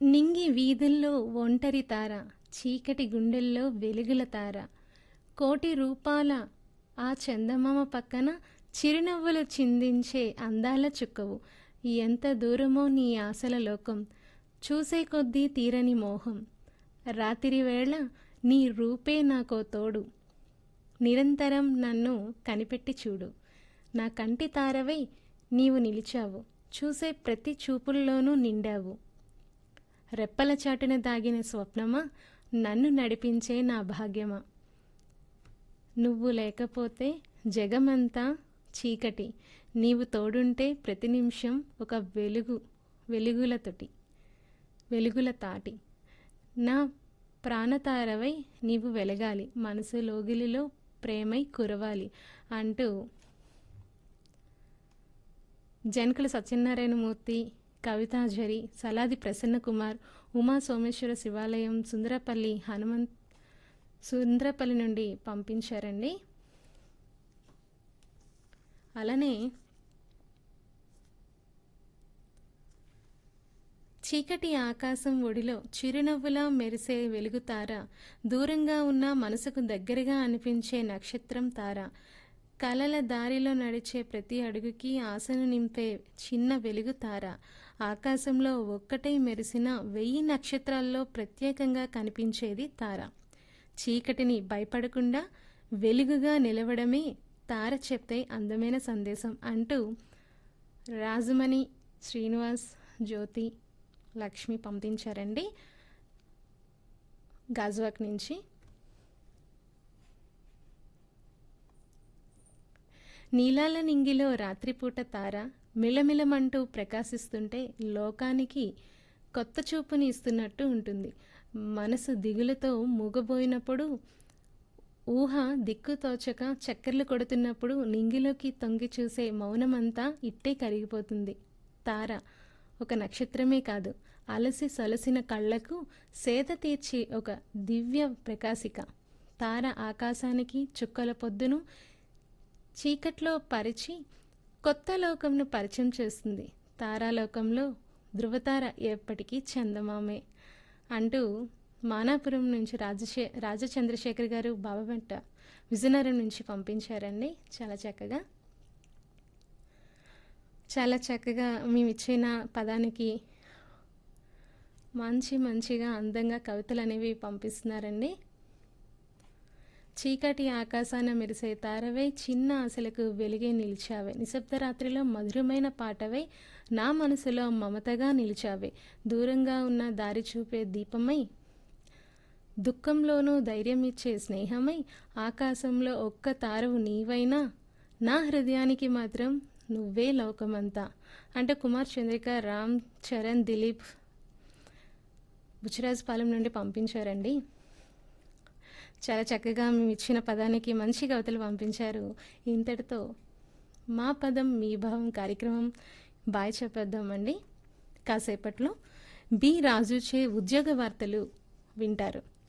నింగి వీధుల్లో ఒంటరి తార చీకటి గుండెల్లో వెలుగుల తార కోటి రూపాల ఆ చందమామ పక్కన చిరునవ్వులు చిందించే అందాల చుక్కవు ఎంత దూరమో నీ ఆశల లోకం చూసే కొద్దీ తీరని మోహం రాత్రి వేళ నీ రూపే నాకో తోడు నిరంతరం నన్ను కనిపెట్టి చూడు నా కంటి తారవై నీవు నిలిచావు చూసే ప్రతి చూపుల్లోనూ నిండావు రెప్పల చాటున దాగిన స్వప్నమా నన్ను నడిపించే నా భాగ్యమా నువ్వు లేకపోతే జగమంతా చీకటి నీవు తోడుంటే ప్రతి నిమిషం ఒక వెలుగు వెలుగులతోటి వెలుగుల తాటి నా ప్రాణతారవై నీవు వెలగాలి మనసు లోగిలిలో ప్రేమై కురవాలి అంటూ జనకుల సత్యనారాయణమూర్తి కవితాజరి సలాది ప్రసన్న కుమార్ ఉమా సోమేశ్వర శివాలయం సుందరపల్లి హనుమంత్ సుందరపల్లి నుండి పంపించారండి అలానే చీకటి ఆకాశం ఒడిలో చిరునవ్వులా మెరిసే వెలుగుతార దూరంగా ఉన్న మనసుకు దగ్గరగా అనిపించే నక్షత్రం తార కలల దారిలో నడిచే ప్రతి అడుగుకి ఆశను నింపే చిన్న వెలుగు తార ఆకాశంలో ఒక్కటై మెరిసిన వెయ్యి నక్షత్రాల్లో ప్రత్యేకంగా కనిపించేది తార చీకటిని భయపడకుండా వెలుగుగా నిలవడమే తార చెప్తే అందమైన సందేశం అంటూ రాజమణి శ్రీనివాస్ జ్యోతి లక్ష్మి పంపించారండి గాజువాక్ నుంచి నీలాల నింగిలో రాత్రిపూట తార మిలమిలమంటూ ప్రకాశిస్తుంటే లోకానికి కొత్త చూపుని ఇస్తున్నట్టు ఉంటుంది మనసు దిగులతో మూగబోయినప్పుడు ఊహ దిక్కు తోచక చక్కర్లు కొడుతున్నప్పుడు నింగిలోకి తొంగి చూసే మౌనమంతా ఇట్టే కరిగిపోతుంది తార ఒక నక్షత్రమే కాదు అలసి సొలసిన కళ్ళకు సేద తీర్చి ఒక దివ్య ప్రకాశిక తార ఆకాశానికి చుక్కల పొద్దును చీకట్లో పరిచి కొత్త లోకంను పరిచయం చేస్తుంది తారాలోకంలో ధృవతార ఎప్పటికీ చందమామే అంటూ మానాపురం నుంచి రాజశే రాజచంద్రశేఖర్ గారు బాబాబెంట విజయనగరం నుంచి పంపించారండి చాలా చక్కగా చాలా చక్కగా మేము ఇచ్చిన పదానికి మంచి మంచిగా అందంగా కవితలు అనేవి పంపిస్తున్నారండి చీకటి ఆకాశాన మెరిసే తారవై చిన్న ఆశలకు వెలిగే నిలిచావే నిశ్శబ్ద రాత్రిలో మధురమైన పాటవై నా మనసులో మమతగా నిలిచావే దూరంగా ఉన్న దారి చూపే దీపమై దుఃఖంలోనూ ధైర్యం ఇచ్చే స్నేహమై ఆకాశంలో ఒక్క తారవు నీవైనా నా హృదయానికి మాత్రం నువ్వే లోకమంతా అంటే కుమార్ చంద్రిక రామ్ చరణ్ దిలీప్ బుచ్చిరాజపాలెం నుండి పంపించారండి చాలా చక్కగా మేము ఇచ్చిన పదానికి మంచి కవితలు పంపించారు ఇంతటితో మా పదం మీ భావం కార్యక్రమం బాయ్ చెప్పేద్దామండి కాసేపట్లో బి రాజుచే ఉద్యోగ వార్తలు వింటారు